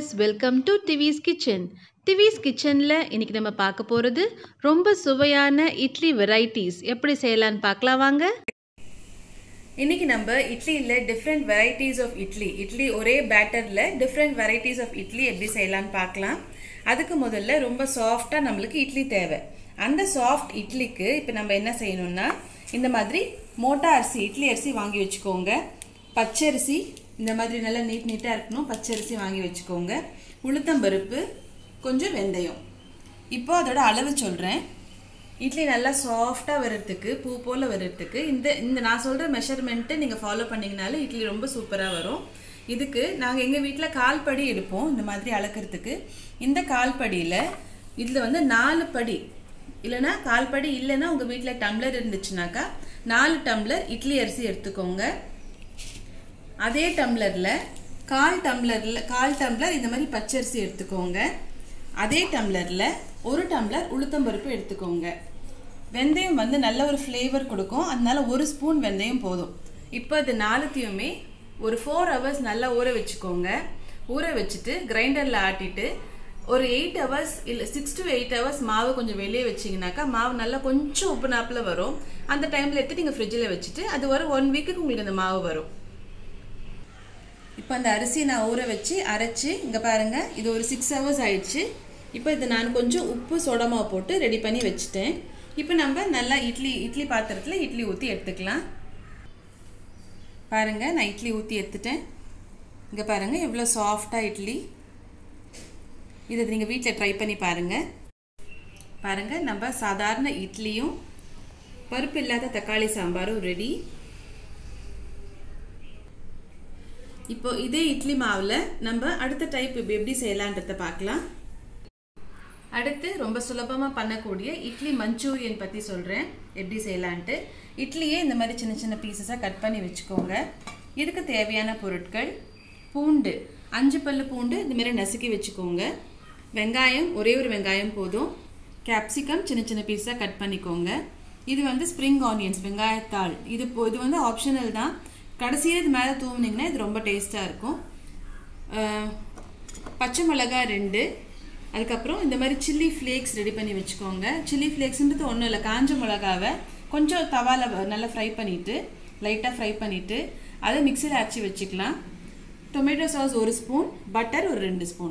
viewers welcome to Divis kitchen Divis கிச்சனில் இன்றைக்கி நம்ம பார்க்க போகிறது ரொம்ப சுவையான இட்லி வெரைட்டிஸ் எப்படி செய்யலான்னு பார்க்கலாம் வாங்க இன்னைக்கு நம்ம இட்லியில் different varieties of idli idli ஒரே பேட்டரில் டிஃப்ரெண்ட் வெரைட்டிஸ் ஆஃப் இட்லி எப்படி செய்யலான்னு பார்க்கலாம் அதுக்கு முதல்ல ரொம்ப சாஃப்டாக நம்மளுக்கு இட்லி தேவை அந்த சாஃப்ட் இட்லிக்கு இப்போ நம்ம என்ன செய்யணும்னா இந்த மாதிரி மோட்டா அரிசி இட்லி அரிசி வாங்கி வச்சுக்கோங்க பச்சரிசி இந்த மாதிரி நல்லா நீட் நீட்டாக இருக்கணும் பச்சரிசி வாங்கி வச்சுக்கோங்க உளுத்தம்பருப்பு கொஞ்சம் வெந்தயம் இப்போ அதோட அளவு சொல்கிறேன் இட்லி நல்லா சாஃப்டாக வர்றதுக்கு பூ போல் வர்றதுக்கு இந்த இந்த நான் சொல்கிற மெஷர்மெண்ட்டு நீங்கள் ஃபாலோ பண்ணிங்கனாலும் இட்லி ரொம்ப சூப்பராக வரும் இதுக்கு நாங்கள் எங்கள் வீட்டில் கால் படி எடுப்போம் இந்த மாதிரி அளக்கிறதுக்கு இந்த கால் படியில் இதில் வந்து நாலு படி இல்லைன்னா கால் படி இல்லைன்னா உங்கள் வீட்டில் டம்ளர் இருந்துச்சுனாக்கா நாலு டம்ளர் இட்லி அரிசி எடுத்துக்கோங்க அதே டம்ளரில் கால் டம்ளரில் கால் டம்ளர் இந்த மாதிரி பச்சரிசி எடுத்துக்கோங்க அதே டம்ளரில் ஒரு டம்ளர் உளுத்தம்பருப்பு எடுத்துக்கோங்க வெந்தயம் வந்து நல்ல ஒரு ஃப்ளேவர் கொடுக்கும் அதனால ஒரு ஸ்பூன் வெந்தயம் போதும் இப்போ இது நாலுத்தையுமே ஒரு ஃபோர் ஹவர்ஸ் நல்லா ஊற வச்சுக்கோங்க ஊற வச்சுட்டு கிரைண்டரில் ஆட்டிட்டு ஒரு எயிட் ஹவர்ஸ் இல்லை சிக்ஸ் டு எயிட் ஹவர்ஸ் மாவு கொஞ்சம் வெளியே வச்சிங்கனாக்கா மாவு நல்லா கொஞ்சம் உப்பு நாப்பில் வரும் அந்த டைமில் எடுத்து நீங்கள் ஃப்ரிட்ஜில் வச்சுட்டு அது ஒரு ஒன் வீக்குக்கு உங்களுக்கு அந்த மாவு வரும் இப்போ அந்த அரிசியை நான் ஊற வச்சு அரைச்சி இங்கே பாருங்கள் இது ஒரு சிக்ஸ் ஹவர்ஸ் ஆயிடுச்சு இப்போ இதை நான் கொஞ்சம் உப்பு சோடமாக போட்டு ரெடி பண்ணி வச்சுட்டேன் இப்போ நம்ம நல்லா இட்லி இட்லி பாத்திரத்தில் இட்லி ஊற்றி எடுத்துக்கலாம் பாருங்கள் நான் இட்லி ஊற்றி எடுத்துட்டேன் இங்கே பாருங்கள் எவ்வளோ சாஃப்டாக இட்லி இதை நீங்கள் வீட்டில் ட்ரை பண்ணி பாருங்கள் பாருங்கள் நம்ம சாதாரண இட்லியும் பருப்பு இல்லாத தக்காளி சாம்பாரும் ரெடி இப்போ இதே இட்லி மாவில் நம்ம அடுத்த டைப் இப்போ எப்படி செய்யலான்றத பார்க்கலாம் அடுத்து ரொம்ப சுலபமாக பண்ணக்கூடிய இட்லி மஞ்சூரியன் பற்றி சொல்கிறேன் எப்படி செய்யலான்ட்டு இட்லியே இந்த மாதிரி சின்ன சின்ன பீசஸாக கட் பண்ணி வச்சுக்கோங்க இதுக்கு தேவையான பொருட்கள் பூண்டு அஞ்சு பல்லு பூண்டு இதுமாரி நசுக்கி வச்சுக்கோங்க வெங்காயம் ஒரே ஒரு வெங்காயம் போதும் கேப்சிகம் சின்ன சின்ன பீஸாக கட் பண்ணிக்கோங்க இது வந்து ஸ்ப்ரிங் ஆனியன்ஸ் வெங்காயத்தாள் இது இது வந்து ஆப்ஷனல் தான் கடைசியில் இது மேலே தூவுனீங்கன்னா இது ரொம்ப டேஸ்ட்டாக இருக்கும் பச்சை மிளகாய் ரெண்டு அதுக்கப்புறம் இந்த மாதிரி சில்லி ஃப்ளேக்ஸ் ரெடி பண்ணி வச்சுக்கோங்க சில்லி ஃப்ளேக்ஸ்ன்றது ஒன்றும் இல்லை காஞ்ச மிளகாவை கொஞ்சம் தவாவில் நல்லா ஃப்ரை பண்ணிவிட்டு லைட்டாக ஃப்ரை பண்ணிவிட்டு அதை மிக்சியில் அரைச்சி வச்சுக்கலாம் டொமேட்டோ சாஸ் ஒரு ஸ்பூன் பட்டர் ஒரு ரெண்டு ஸ்பூன்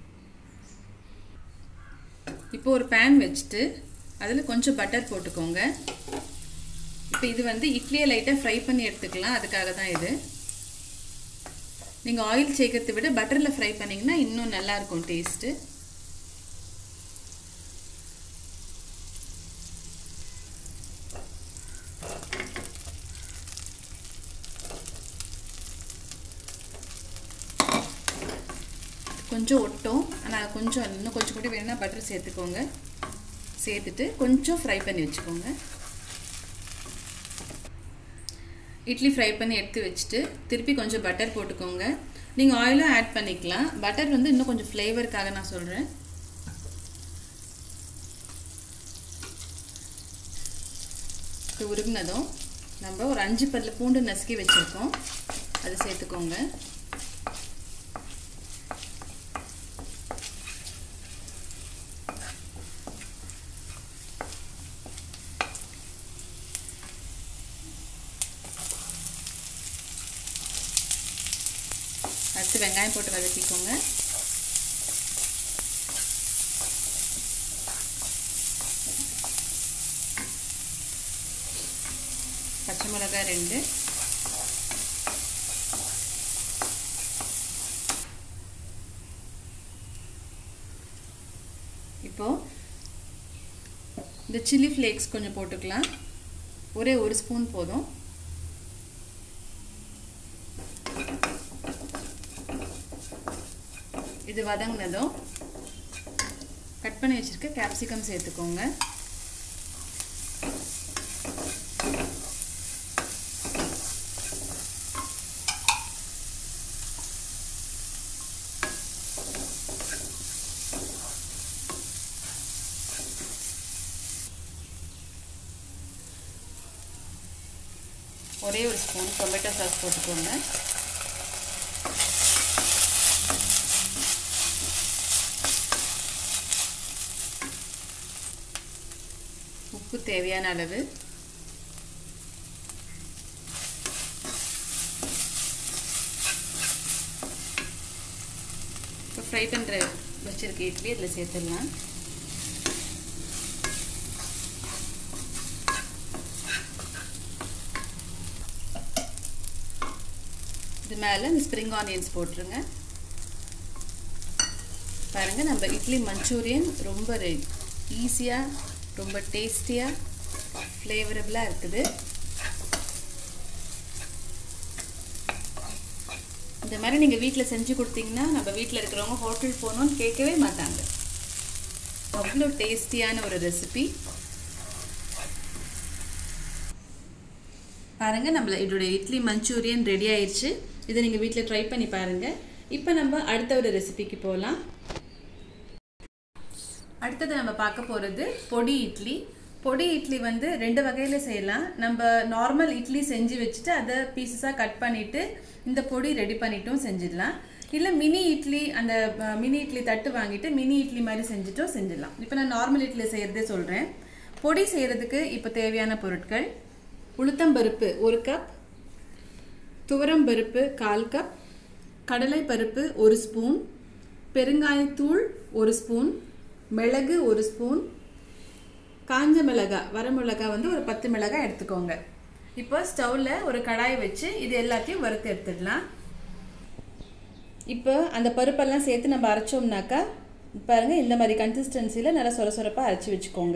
இப்போ ஒரு பேன் வச்சுட்டு அதில் கொஞ்சம் பட்டர் போட்டுக்கோங்க இப்போ இது வந்து இட்லியை லைட்டாக ஃப்ரை பண்ணி எடுத்துக்கலாம் அதுக்காக தான் இது நீங்கள் ஆயில் சேர்க்கறத விட பட்டரில் ஃப்ரை பண்ணிங்கன்னா இன்னும் நல்லாயிருக்கும் டேஸ்ட்டு கொஞ்சம் ஒட்டும் ஆனால் கொஞ்சம் இன்னும் கொஞ்சம் கூட வேணும்னா பட்டர் சேர்த்துக்கோங்க சேர்த்துட்டு கொஞ்சம் ஃப்ரை பண்ணி வச்சுக்கோங்க இட்லி ஃப்ரை பண்ணி எடுத்து வச்சுட்டு திருப்பி கொஞ்சம் பட்டர் போட்டுக்கோங்க நீங்கள் ஆயிலும் ஆட் பண்ணிக்கலாம் பட்டர் வந்து இன்னும் கொஞ்சம் ஃப்ளேவருக்காக நான் சொல்கிறேன் இது உருகினதும் நம்ம ஒரு அஞ்சு பல்ல பூண்டு நசுக்கி வச்சுருக்கோம் அதை சேர்த்துக்கோங்க அடுத்து வெங்காயம் போட்டு வதக்கிக்கோங்க பச்சை மிளகாய் ரெண்டு இப்போ இந்த சில்லி ஃப்ளேக்ஸ் கொஞ்சம் போட்டுக்கலாம் ஒரே ஒரு ஸ்பூன் போதும் இது வதங்கினதும் கட் பண்ணி வச்சுருக்க கேப்சிகம் சேர்த்துக்கோங்க ஒரே ஒரு ஸ்பூன் டொமேட்டோ சாஸ் போட்டுக்கோங்க உப்பு தேவையான அளவு இப்போ ஃப்ரை பண்ணுற வச்சுருக்க இட்லி அதில் சேர்த்துடலாம் இது மேலே இந்த ஸ்ப்ரிங் ஆனியன்ஸ் போட்டுருங்க பாருங்கள் நம்ம இட்லி மஞ்சூரியன் ரொம்ப ஈஸியாக ரொம்ப டேஸ்டியாக ஃப்ளேவரபுளாக இருக்குது இந்த மாதிரி நீங்கள் வீட்டில் செஞ்சு கொடுத்தீங்கன்னா நம்ம வீட்டில் இருக்கிறவங்க ஹோட்டல் போகணும்னு கேட்கவே மாட்டாங்க அவ்வளோ டேஸ்டியான ஒரு ரெசிபி பாருங்கள் நம்மள இதோட இட்லி மஞ்சூரியன் ரெடி ஆயிடுச்சு இதை நீங்கள் வீட்டில் ட்ரை பண்ணி பாருங்கள் இப்போ நம்ம அடுத்த ஒரு ரெசிபிக்கு போகலாம் அடுத்தது நம்ம பார்க்க போகிறது பொடி இட்லி பொடி இட்லி வந்து ரெண்டு வகையில் செய்யலாம் நம்ம நார்மல் இட்லி செஞ்சு வச்சுட்டு அதை பீசஸாக கட் பண்ணிவிட்டு இந்த பொடி ரெடி பண்ணிட்டும் செஞ்சிடலாம் இல்லை மினி இட்லி அந்த மினி இட்லி தட்டு வாங்கிட்டு மினி இட்லி மாதிரி செஞ்சுட்டும் செஞ்சிடலாம் இப்போ நான் நார்மல் இட்லி செய்கிறதே சொல்கிறேன் பொடி செய்கிறதுக்கு இப்போ தேவையான பொருட்கள் உளுத்தம்பருப்பு ஒரு கப் துவரம்பருப்பு கால் கப் கடலை பருப்பு ஒரு ஸ்பூன் பெருங்காயத்தூள் ஒரு ஸ்பூன் மிளகு ஒரு ஸ்பூன் காஞ்ச மிளகாய் வரமிளகாய் வந்து ஒரு பத்து மிளகாய் எடுத்துக்கோங்க இப்போ ஸ்டவ்வில் ஒரு கடாயை வச்சு இது எல்லாத்தையும் வறுத்து எடுத்துடலாம் இப்போ அந்த பருப்பெல்லாம் சேர்த்து நம்ம அரைச்சோம்னாக்கா பாருங்கள் இந்த மாதிரி கன்சிஸ்டன்சியில் நல்லா சொர சொரப்பாக அரைச்சி வச்சுக்கோங்க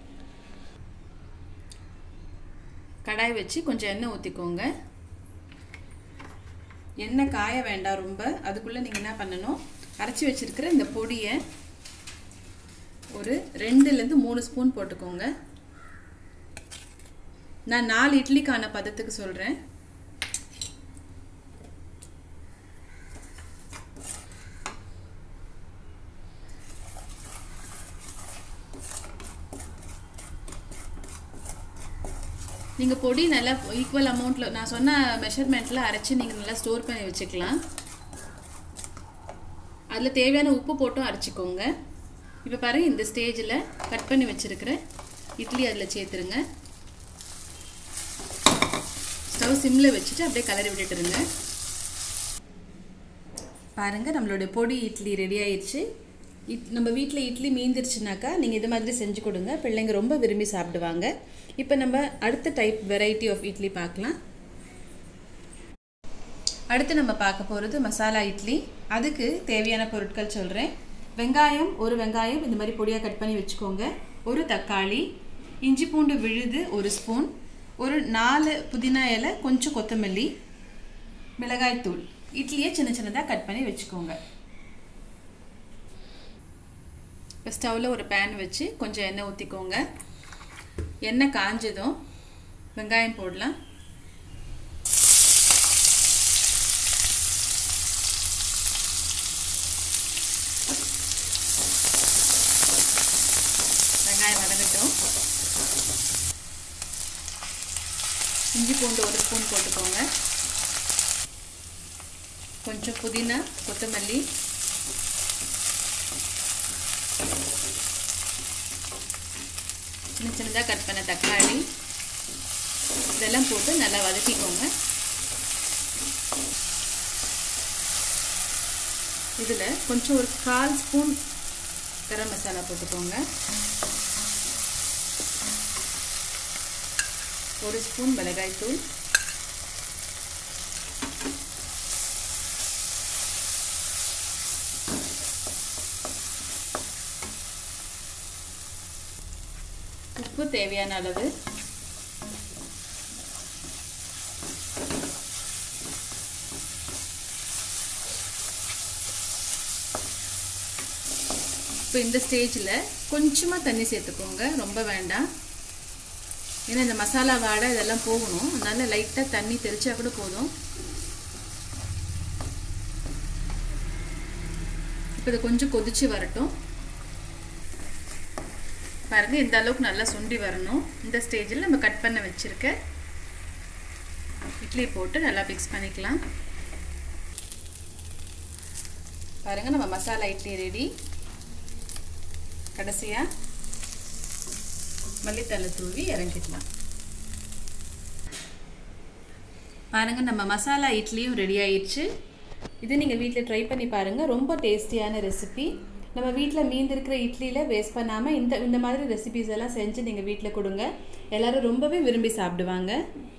கடாய் வச்சு கொஞ்சம் எண்ணெய் ஊற்றிக்கோங்க எண்ணெய் காய வேண்டாம் ரொம்ப அதுக்குள்ளே நீங்கள் என்ன பண்ணணும் அரைச்சி வச்சுருக்கிற இந்த பொடியை ஒரு ரெண்டுலேருந்து மூணு ஸ்பூன் போட்டுக்கோங்க நான் நாலு இட்லிக்கான பதத்துக்கு சொல்கிறேன் நீங்கள் பொடி நல்லா ஈக்குவல் அமௌண்ட்டில் நான் சொன்ன மெஷர்மெண்ட்டில் அரைச்சி நீங்கள் நல்லா ஸ்டோர் பண்ணி வச்சுக்கலாம் அதில் தேவையான உப்பு போட்டும் அரைச்சிக்கோங்க இப்போ பாருங்கள் இந்த ஸ்டேஜில் கட் பண்ணி வச்சுருக்கிற இட்லி அதில் சேர்த்துருங்க ஸ்டவ் சிம்மில் வச்சுட்டு அப்படியே கலரி விட்டுட்டுருங்க பாருங்கள் நம்மளுடைய பொடி இட்லி ரெடி ஆயிடுச்சு இட் நம்ம வீட்டில் இட்லி மீந்துருச்சுனாக்கா நீங்கள் இது மாதிரி செஞ்சு கொடுங்க பிள்ளைங்க ரொம்ப விரும்பி சாப்பிடுவாங்க இப்போ நம்ம அடுத்த டைப் வெரைட்டி ஆஃப் இட்லி பார்க்கலாம் அடுத்து நம்ம பார்க்க போகிறது மசாலா இட்லி அதுக்கு தேவையான பொருட்கள் சொல்கிறேன் வெங்காயம் ஒரு வெங்காயம் இந்த மாதிரி பொடியாக கட் பண்ணி வச்சுக்கோங்க ஒரு தக்காளி இஞ்சி பூண்டு விழுது ஒரு ஸ்பூன் ஒரு நாலு புதினா இலை கொஞ்சம் கொத்தமல்லி மிளகாய்த்தூள் இட்லியை சின்ன சின்னதாக கட் பண்ணி வச்சுக்கோங்க இப்போ ஸ்டவ்வில் ஒரு பேன் வச்சு கொஞ்சம் எண்ணெய் ஊற்றிக்கோங்க எண்ணெய் காஞ்சதும் வெங்காயம் போடலாம் வெங்காயம் வதங்கட்டும் இஞ்சி பூண்டு ஒரு ஸ்பூன் போட்டுக்கோங்க கொஞ்சம் புதினா கொத்தமல்லி சின்ன சின்னதாக கட் பண்ண தக்காளி இதெல்லாம் போட்டு நல்லா வதக்கிக்கோங்க இதில் கொஞ்சம் ஒரு கால் ஸ்பூன் கரம் மசாலா போட்டுக்கோங்க ஒரு ஸ்பூன் மிளகாய்த்தூள் உப்பு தேவையான அளவு இப்போ இந்த ஸ்டேஜில் கொஞ்சமாக தண்ணி சேர்த்துக்கோங்க ரொம்ப வேண்டாம் ஏன்னா இந்த மசாலா வாடை இதெல்லாம் போகணும் அதனால லைட்டாக தண்ணி தெளிச்சா கூட போதும் இப்போ இதை கொஞ்சம் கொதிச்சு வரட்டும் பாருங்கள் இந்த அளவுக்கு நல்லா சுண்டி வரணும் இந்த ஸ்டேஜில் நம்ம கட் பண்ண வச்சுருக்க இட்லி போட்டு நல்லா மிக்ஸ் பண்ணிக்கலாம் பாருங்கள் நம்ம மசாலா இட்லி ரெடி கடைசியாக மல்லித்தலை தூவி இறங்கிடலாம் பாருங்கள் நம்ம மசாலா இட்லியும் ரெடி ஆயிடுச்சு இது நீங்கள் வீட்டில் ட்ரை பண்ணி பாருங்கள் ரொம்ப டேஸ்டியான ரெசிபி நம்ம வீட்டில் மீந்திருக்கிற இட்லியில் வேஸ்ட் பண்ணாமல் இந்த இந்த மாதிரி ரெசிபிஸ் எல்லாம் செஞ்சு நீங்கள் வீட்டில் கொடுங்க எல்லோரும் ரொம்பவே விரும்பி சாப்பிடுவாங்க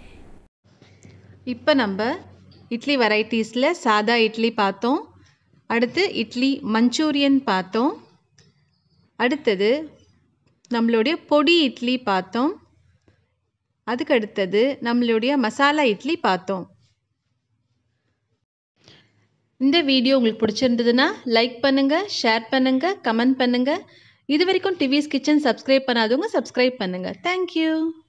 இப்போ நம்ம இட்லி வெரைட்டிஸில் சாதா இட்லி பார்த்தோம் அடுத்து இட்லி மஞ்சூரியன் பார்த்தோம் அடுத்தது நம்மளுடைய பொடி இட்லி பார்த்தோம் அதுக்கு அடுத்தது நம்மளுடைய மசாலா இட்லி பார்த்தோம் இந்த வீடியோ உங்களுக்கு பிடிச்சிருந்ததுன்னா லைக் பண்ணுங்கள் ஷேர் பண்ணுங்கள் கமெண்ட் பண்ணுங்கள் இது வரைக்கும் டிவிஸ் கிச்சன் சப்ஸ்கிரைப் பண்ணாதவங்க சப்ஸ்கிரைப் பண்ணுங்கள் தேங்க்யூ